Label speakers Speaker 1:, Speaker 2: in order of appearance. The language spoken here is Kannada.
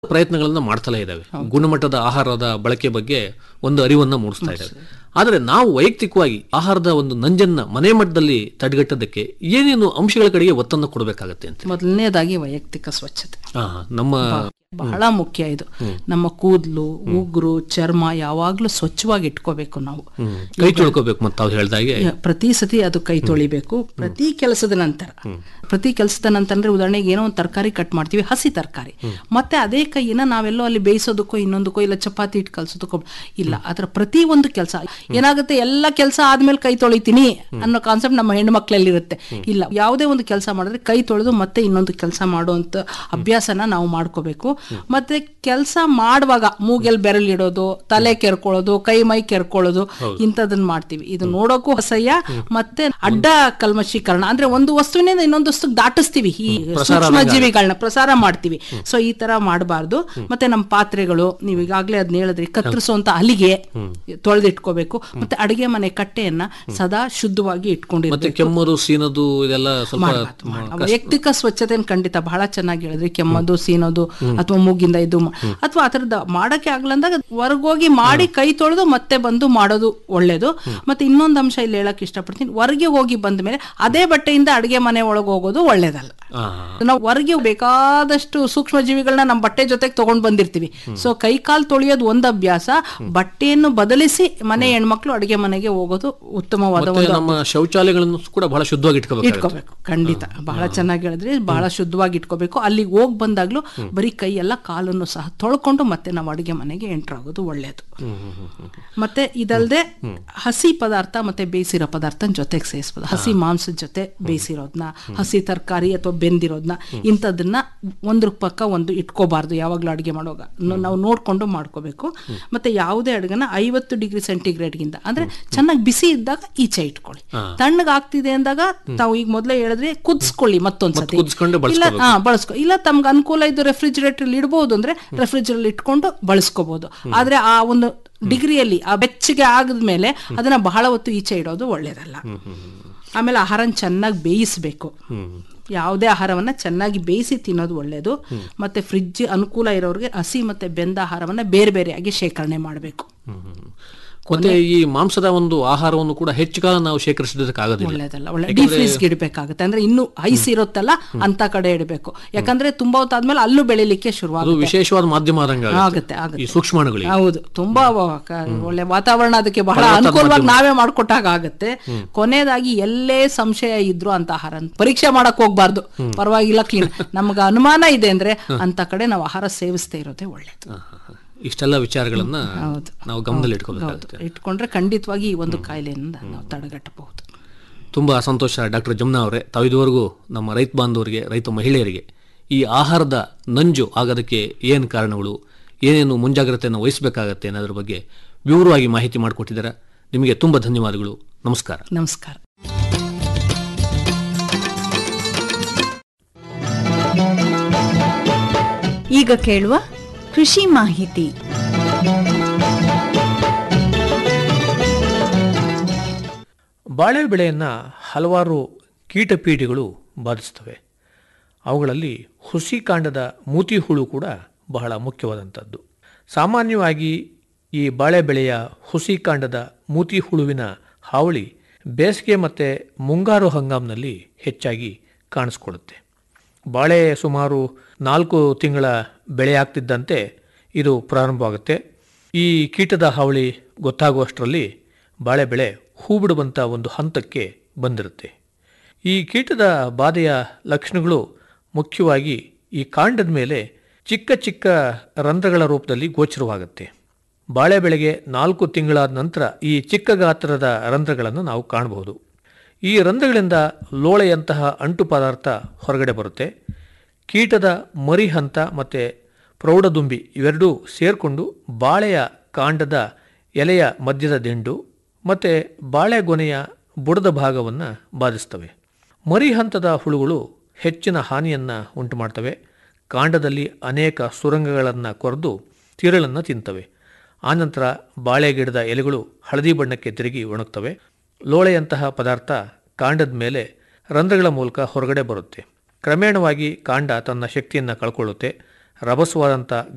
Speaker 1: ಪ್ರಯತ್ನಗಳನ್ನ ಮಾಡ್ತಲೇ ಇದ್ದಾವೆ ಗುಣಮಟ್ಟದ ಆಹಾರದ ಬಳಕೆ ಬಗ್ಗೆ ಒಂದು ಅರಿವನ್ನ ಮೂಡಿಸ್ತಾ ಇದ್ದಾವೆ ಆದರೆ ನಾವು ವೈಯಕ್ತಿಕವಾಗಿ ಆಹಾರದ ಒಂದು ನಂಜನ್ನ ಮನೆ ಮಟ್ಟದಲ್ಲಿ ತಡೆಗಟ್ಟೋದಕ್ಕೆ ಏನೇನು ಅಂಶಗಳ ಕಡೆಗೆ ಒತ್ತನ್ನು ಕೊಡಬೇಕಾಗತ್ತೆ ಅಂತ
Speaker 2: ಮೊದಲನೇದಾಗಿ ವೈಯಕ್ತಿಕ ಸ್ವಚ್ಛತೆ
Speaker 1: ಆ, ನಮ್ಮ
Speaker 2: ಬಹಳ ಮುಖ್ಯ ಇದು ನಮ್ಮ ಕೂದಲು ಉಗುರು ಚರ್ಮ ಯಾವಾಗ್ಲೂ ಸ್ವಚ್ಛವಾಗಿ ಇಟ್ಕೋಬೇಕು ನಾವು
Speaker 1: ಹ್ಮ್, ಕೈ ತೊಳ್ಕೋಬೇಕು ಮತ್ತೆ ತಾವು ಹೇಳ್ದಾಗೆ
Speaker 2: ಯ- ಪ್ರತಿ ಸತಿ ಅದು ಕೈ ತೊಳಿಬೇಕು ಪ್ರತಿ ಕೆಲಸದ ನಂತರ ಪ್ರತಿ ಕೆಲಸದ ನಂತರ ಅಂದ್ರೆ ಉದಾಹರಣೆಗೆ ಏನೋ ಒಂದು ತರಕಾರಿ ಕಟ್ ಮಾಡ್ತೀವಿ ಹಸಿ ತರಕಾರಿ ಮತ್ತೆ ಅದೇ ಕೈನ ನಾವೆಲ್ಲೋ ಅಲ್ಲಿ ಬೇಯಿಸೋದಕ್ಕೋ ಇನ್ನೊಂದಕ್ಕೋ ಇಲ್ಲ ಚಪಾತಿ ಇಟ್ಟು ಕಲ್ಸೋದಕ್ಕೋ ಇಲ್ಲ ಅದರ ಪ್ರತಿ ಒಂದು ಕೆಲಸ ಏನಾಗುತ್ತೆ ಎಲ್ಲ ಕೆಲಸ ಆದ್ಮೇಲೆ ಕೈ ತೊಳಿತೀನಿ ಅನ್ನೋ ಕಾನ್ಸೆಪ್ಟ್ ನಮ್ಮ ಹೆಣ್ಣು ಮಕ್ಕಳಲ್ಲಿ ಇರುತ್ತೆ ಇಲ್ಲ ಯಾವುದೇ ಒಂದು ಕೆಲಸ ಮಾಡಿದ್ರೆ ಕೈ ತೊಳೆದು ಮತ್ತೆ ಇನ್ನೊಂದು ಕೆಲಸ ಮಾಡುವಂತ ಅಭ್ಯಾಸನ ನಾವು ಮಾಡ್ಕೋಬೇಕು ಮತ್ತೆ ಕೆಲಸ ಮಾಡುವಾಗ ಮೂಗೆಲ್ ಬೆರಳಿಡೋದು ತಲೆ ಕೆರ್ಕೊಳ್ಳೋದು ಕೈ ಮೈ ಕೆರ್ಕೊಳ್ಳೋದು ಇಂಥದನ್ನ ಮಾಡ್ತೀವಿ ಇದು ನೋಡೋಕ್ಕೂ ಅಸಹ್ಯ ಮತ್ತೆ ಅಡ್ಡ ಕಲ್ಮಶೀಕರಣ ಅಂದ್ರೆ ಒಂದು ವಸ್ತುವಿನಿಂದ ಇನ್ನೊಂದು ವಸ್ತು ದಾಟಿಸ್ತೀವಿ ಈ ಸೂಕ್ಷ್ಮ ಜೀವಿಗಳನ್ನ ಪ್ರಸಾರ ಮಾಡ್ತೀವಿ ಸೊ ಈ ತರ ಮಾಡಬಾರ್ದು ಮತ್ತೆ ನಮ್ಮ ಪಾತ್ರೆಗಳು ನೀವು ಈಗಾಗ್ಲೇ ಅದನ್ನ ಹೇಳಿದ್ರಿ ಕತ್ತರಿಸುವಂತ ಹಲಿಗೆ ತೊಳೆದಿಟ್ಕೋಬೇಕು ಮತ್ತೆ ಅಡಿಗೆ ಮನೆ ಕಟ್ಟೆಯನ್ನ ಸದಾ ಶುದ್ಧವಾಗಿ ಇಟ್ಕೊಂಡಿರ್ಬೇಕು
Speaker 1: ಮತ್ತೆ ಕೆಮ್ಮರು ಸೀನದು ಇದೆಲ್ಲ ಸ್ವಲ್ಪ
Speaker 2: ಮಾಡ್ಬಾರ್ದು. ವೈಯಕ್ತಿಕ ಸ್ವಚ್ಛತೆನ ಖಂಡಿತ ಬಹಳ ಚೆನ್ನಾಗಿ ಹೇಳಿದ್ರಿ ಕೆಮ್ಮದು ಸೀನೋದು ಅಥವಾ ಮೂಗಿಂದ ಇದು ಅಥವಾ ಆ ಥರದ ಮಾಡಕ್ಕೆ ಆಗ್ಲ ಅಂದಾಗ ಹೊರಗೋಗಿ ಮಾಡಿ ಕೈ ತೊಳೆದು ಮತ್ತೆ ಬಂದು ಮಾಡೋದು ಒಳ್ಳೇದು ಮತ್ತೆ ಇನ್ನೊಂದು ಅಂಶ ಇಲ್ಲಿ ಹೇಳಕ್ ಇಷ್ಟಪಡ್ತೀನಿ ಹೊರಗೆ ಹೋಗಿ ಬಂದ ಮೇಲೆ ಅದೇ ಬಟ್ಟೆಯಿಂದ ಅಡಿಗೆ ಮನೆ ಒಳಗೆ ಹೋಗೋದು ಒಳ್ಳೇದಲ್ಲ
Speaker 1: ಆ,
Speaker 2: ನಾವು ಹೊರಗೆ ಬೇಕಾದಷ್ಟು ಸೂಕ್ಷ್ಮ ಜೀವಿಗಳನ್ನ ನಮ್ಮ ಬಟ್ಟೆ ಜೊತೆಗೆ ತಗೊಂಡ್ ಬಂದಿರ್ತೀವಿ ಸೊ ಕೈ ಕಾಲು ತೊಳೆಯೋದು ಒಂದು ಅಭ್ಯಾಸ ಬಟ್ಟೆಯನ್ನು ಬದಲಿಸಿ ಮನೆ ಹೆಣ್ಮಕ್ಳು ಅಡಿಗೆ ಮನೆಗೆ ಹೋಗೋದು ಉತ್ತಮವಾದ
Speaker 1: ಮತ್ತೆ
Speaker 2: ಒಂದು
Speaker 1: ನಮ್ಮ ಶೌಚಾಲಯಗಳನ್ನು ಕೂಡ ಬಹಳ ಶುದ್ಧವಾಗಿ ಇಟ್ಕೋಬೇಕು
Speaker 2: ಇಟ್ಕೋಬೇಕು ಖಂಡಿತ ಬಹಳ ಚೆನ್ನಾಗಿ ಹೇಳಿದ್ರಿ ಬಹಳ ಶುದ್ಧವಾಗಿ ಇಟ್ಕೋಬೇಕು ಅಲ್ಲಿಗೆ ಹೋಗಿ ಬಂದಾಗ್ಲೂ ಬರೀ ಕೈ ಎಲ್ಲ ಕಾಲನ್ನು ಸಹ ತೊಳ್ಕೊಂಡು ಮತ್ತೆ ನಾವು ಅಡಿಗೆ ಮನೆಗೆ ಎಂಟರ್ ಆಗೋದು ಒಳ್ಳೇದು ಮತ್ತೆ ಇದಲ್ದೆ ಹಸಿ ಪದಾರ್ಥ ಮತ್ತೆ ಬೇಯಿಸಿರೋ ಪದಾರ್ಥ ಜೊತೆಗೆ ಸೇರಿಸ್ಬೋದು ಹಸಿ ಮಾಂಸದ ಜೊತೆ ಬೇಯಿಸಿರೋದನ್ನ ಹಸಿ ತರಕಾರಿ ಅಥವಾ ಬೆಂದಿರೋದನ್ನ ಇಂಥದನ್ನ ಒಂದ್ರ ಪಕ್ಕ ಒಂದು ಇಟ್ಕೋಬಾರ್ದು ಯಾವಾಗಲೂ ಅಡುಗೆ ಮಾಡುವಾಗ ನ- ನಾವು ನೋಡ್ಕೊಂಡು ಮಾಡ್ಕೋಬೇಕು ಮತ್ತೆ ಯಾವುದೇ ಅಡುಗೆನ ಐವತ್ತು ಡಿಗ್ರಿ ಸೆಂಟಿಗ್ರೇಡ್ಗಿಂತ ಅಂದ್ರೆ ಚೆನ್ನಾಗಿ ಬಿಸಿ ಇದ್ದಾಗ ಈಚೆ ಇಟ್ಕೊಳ್ಳಿ ತಣ್ಣಗಾಗ್ತಿದೆ ಅಂದಾಗ ತಾವು ಈಗ ಮೊದಲೇ ಹೇಳಿದ್ರೆ ಕುದಿಸ್ಕೊಳ್ಳಿ ಮತ್ತೊಂದ್ಸತಿ
Speaker 1: ಕುದಿಸ್ಕೊಂಡು
Speaker 2: ಇಲ್ಲ ಹಾ ಬಳಸ್ಕೊ ಇಲ್ಲ ತಮ್ಗೆ ಅನುಕೂಲ ಇದ್ದು ರೆಫ್ರಿಜರೇಟರ್ ಇಡ್ಬೋದು ಅಂದ್ರೆ ರೆಫ್ರಿಜರೇಟರ್ ಇಟ್ಕೊಂಡು ಬಳಸ್ಕೋಬಹುದು ಆದ್ರೆ ಆ ಒಂದು ಡಿಗ್ರಿಯಲ್ಲಿ ಆ ಬೆಚ್ಚಗೆ ಆದ್ಮೇಲೆ ಅದನ್ನ ಬಹಳ ಹೊತ್ತು ಈಚೆ ಇಡೋದು ಒಳ್ಳೇದಲ್ಲ ಆಮೇಲೆ ಆಹಾರನ ಚೆನ್ನಾಗಿ ಬೇಯಿಸ್ಬೇಕು ಯಾವುದೇ ಆಹಾರವನ್ನ ಚೆನ್ನಾಗಿ ಬೇಯಿಸಿ ತಿನ್ನೋದು ಒಳ್ಳೇದು ಮತ್ತೆ ಫ್ರಿಡ್ಜ್ ಅನುಕೂಲ ಇರೋರಿಗೆ ಹಸಿ ಮತ್ತೆ ಬೆಂದ ಆಹಾರವನ್ನ ಬೇರೆ ಬೇರೆಯಾಗಿ ಶೇಖರಣೆ ಮಾಡಬೇಕು
Speaker 1: ಮತ್ತೆ ಈ ಮಾಂಸದ ಒಂದು ಆಹಾರವನ್ನು ಕೂಡ ಹೆಚ್ಚು ಕಾಲ ನಾವು ಶೇಖರಿಸೋದಕ್ಕಾಗೋದಿಲ್ಲ
Speaker 2: ಒಳ್ಳೇದಲ್ಲ ಒಳ್ಳೆ ಡೀಪ್ ಫ್ರೀಸ್ಗೆ ಇಡಬೇಕಾಗುತ್ತೆ ಅಂದ್ರೆ ಇನ್ನು ಐಸ್ ಇರುತ್ತಲ್ಲ ಅಂತ ಕಡೆ ಇಡಬೇಕು ಯಾಕಂದ್ರೆ ತುಂಬಾ ಹೊತ್ತಾದ್ಮೇಲೆ ಅಲ್ಲೂ ಬೆಳಿಲಿಕ್ಕೆ
Speaker 1: ಅದು
Speaker 2: ಶುರುವಾಗುತ್ತೆ
Speaker 1: ವಿಶೇಷವಾದ ಮಾಧ್ಯಮ ಆದಂಗೆ ಆಗುತ್ತೆ.
Speaker 2: ಆಗುತ್ತೆ
Speaker 1: ಈ
Speaker 2: ಆಗುತ್ತೆ
Speaker 1: ಸೂಕ್ಷ್ಮಾಣುಗಳಿಗೆ
Speaker 2: ಹೌದು ತುಂಬಾ ವ- ಕ- ಒಳ್ಳೆ ವಾತಾವರಣ ಅದಕ್ಕೆ ಬಹಳ ಅನುಕೂಲವಾಗಿ ನಾವೇ ಮಾಡ್ಕೊಟ್ಟಾಗ ಆಗುತ್ತೆ ಕೊನೆಯದಾಗಿ ಎಲ್ಲೇ ಸಂಶಯ ಇದ್ರು ಅಂತ ಆಹಾರ ಪರೀಕ್ಷೆ ಮಾಡಕ್ ಹೋಗ್ಬಾರ್ದು ಪರವಾಗಿಲ್ಲ ಕ್ಲೀನ್ ನಮ್ಗೆ ಅನುಮಾನ ಇದೆ ಅಂದ್ರೆ ಅಂತ ಕಡೆ ನಾವು ಆಹಾರ ಸೇವಿಸ್ತೇ ಇರೋದೇ ಒಳ್ಳೇದು
Speaker 1: ಆ, ಆ, ಆ. ಇಷ್ಟೆಲ್ಲ ವಿಚಾರಗಳನ್ನ
Speaker 2: ಹೌದು.
Speaker 1: ನಾವು ಗಮನದಲ್ಲಿ ಇಟ್ಕೋಬೇಕಾಗುತ್ತೆ
Speaker 2: ಇಟ್ಕೊಂಡ್ರೆ ಖಂಡಿತವಾಗಿ ಈ ಒಂದು ಕಾಯಿಲೆಯಿಂದ ನಾವು ತಡೆಗಟ್ಟಬಹುದು
Speaker 1: ತುಂಬಾ ಸಂತೋಷ ಡಾಕ್ಟರ್ ಜಮ್ನಾ ಅವರೇ ತಾವು ಇದುವರೆಗೂ ನಮ್ಮ ರೈತ ಬಾಂಧವರಿಗೆ ರೈತ ಮಹಿಳೆಯರಿಗೆ ಈ ಆಹಾರದ ನಂಜು ಆಗೋದಕ್ಕೆ ಏನು ಕಾರಣಗಳು ಏನೇನು ಮುಂಜಾಗ್ರತೆಯನ್ನು ವಹಿಸಬೇಕಾಗತ್ತೆ ಅನ್ನೋದ್ರ ಬಗ್ಗೆ ವಿವರವಾಗಿ ಮಾಹಿತಿ ಮಾಡಿಕೊಟ್ಟಿದ್ದೀರಾ ನಿಮಗೆ ತುಂಬ ಧನ್ಯವಾದಗಳು ನಮಸ್ಕಾರ
Speaker 2: ನಮಸ್ಕಾರ
Speaker 3: ಈಗ ಕೇಳುವ ಕೃಷಿ ಮಾಹಿತಿ
Speaker 4: ಬಾಳೆ ಬೆಳೆಯನ್ನು ಹಲವಾರು ಕೀಟಪೀಡಿಗಳು ಬಾಧಿಸ್ತವೆ ಅವುಗಳಲ್ಲಿ ಹುಸಿ ಕಾಂಡದ ಮೂತಿ ಹುಳು ಕೂಡ ಬಹಳ ಮುಖ್ಯವಾದಂಥದ್ದು ಸಾಮಾನ್ಯವಾಗಿ ಈ ಬಾಳೆ ಬೆಳೆಯ ಹುಸಿ ಕಾಂಡದ ಮೂತಿ ಹುಳುವಿನ ಹಾವಳಿ ಬೇಸಿಗೆ ಮತ್ತು ಮುಂಗಾರು ಹಂಗಾಮಿನಲ್ಲಿ ಹೆಚ್ಚಾಗಿ ಕಾಣಿಸ್ಕೊಳ್ಳುತ್ತೆ ಬಾಳೆ ಸುಮಾರು ನಾಲ್ಕು ತಿಂಗಳ ಬೆಳೆ ಆಗ್ತಿದ್ದಂತೆ ಇದು ಪ್ರಾರಂಭವಾಗುತ್ತೆ ಈ ಕೀಟದ ಹಾವಳಿ ಗೊತ್ತಾಗುವಷ್ಟರಲ್ಲಿ ಬಾಳೆ ಬೆಳೆ ಹೂ ಬಿಡುವಂಥ ಒಂದು ಹಂತಕ್ಕೆ ಬಂದಿರುತ್ತೆ ಈ ಕೀಟದ ಬಾಧೆಯ ಲಕ್ಷಣಗಳು ಮುಖ್ಯವಾಗಿ ಈ ಕಾಂಡದ ಮೇಲೆ ಚಿಕ್ಕ ಚಿಕ್ಕ ರಂಧ್ರಗಳ ರೂಪದಲ್ಲಿ ಗೋಚರವಾಗುತ್ತೆ ಬಾಳೆ ಬೆಳೆಗೆ ನಾಲ್ಕು ತಿಂಗಳಾದ ನಂತರ ಈ ಚಿಕ್ಕ ಗಾತ್ರದ ರಂಧ್ರಗಳನ್ನು ನಾವು ಕಾಣಬಹುದು ಈ ರಂಧ್ರಗಳಿಂದ ಲೋಳೆಯಂತಹ ಅಂಟು ಪದಾರ್ಥ ಹೊರಗಡೆ ಬರುತ್ತೆ ಕೀಟದ ಮರಿ ಹಂತ ಮತ್ತು ಪ್ರೌಢದುಂಬಿ ಇವೆರಡೂ ಸೇರಿಕೊಂಡು ಬಾಳೆಯ ಕಾಂಡದ ಎಲೆಯ ಮಧ್ಯದ ದಿಂಡು ಮತ್ತು ಬಾಳೆಗೊನೆಯ ಬುಡದ ಭಾಗವನ್ನು ಬಾಧಿಸ್ತವೆ ಮರಿ ಹಂತದ ಹುಳುಗಳು ಹೆಚ್ಚಿನ ಹಾನಿಯನ್ನು ಉಂಟು ಮಾಡ್ತವೆ ಕಾಂಡದಲ್ಲಿ ಅನೇಕ ಸುರಂಗಗಳನ್ನು ಕೊರೆದು ತಿರುಳನ್ನು ತಿಂತವೆ ಆನಂತರ ಬಾಳೆ ಗಿಡದ ಎಲೆಗಳು ಹಳದಿ ಬಣ್ಣಕ್ಕೆ ತಿರುಗಿ ಒಣಗ್ತವೆ ಲೋಳೆಯಂತಹ ಪದಾರ್ಥ ಕಾಂಡದ ಮೇಲೆ ರಂಧ್ರಗಳ ಮೂಲಕ ಹೊರಗಡೆ ಬರುತ್ತೆ ಕ್ರಮೇಣವಾಗಿ ಕಾಂಡ ತನ್ನ ಶಕ್ತಿಯನ್ನು ಕಳ್ಕೊಳ್ಳುತ್ತೆ ರಭಸವಾದಂಥ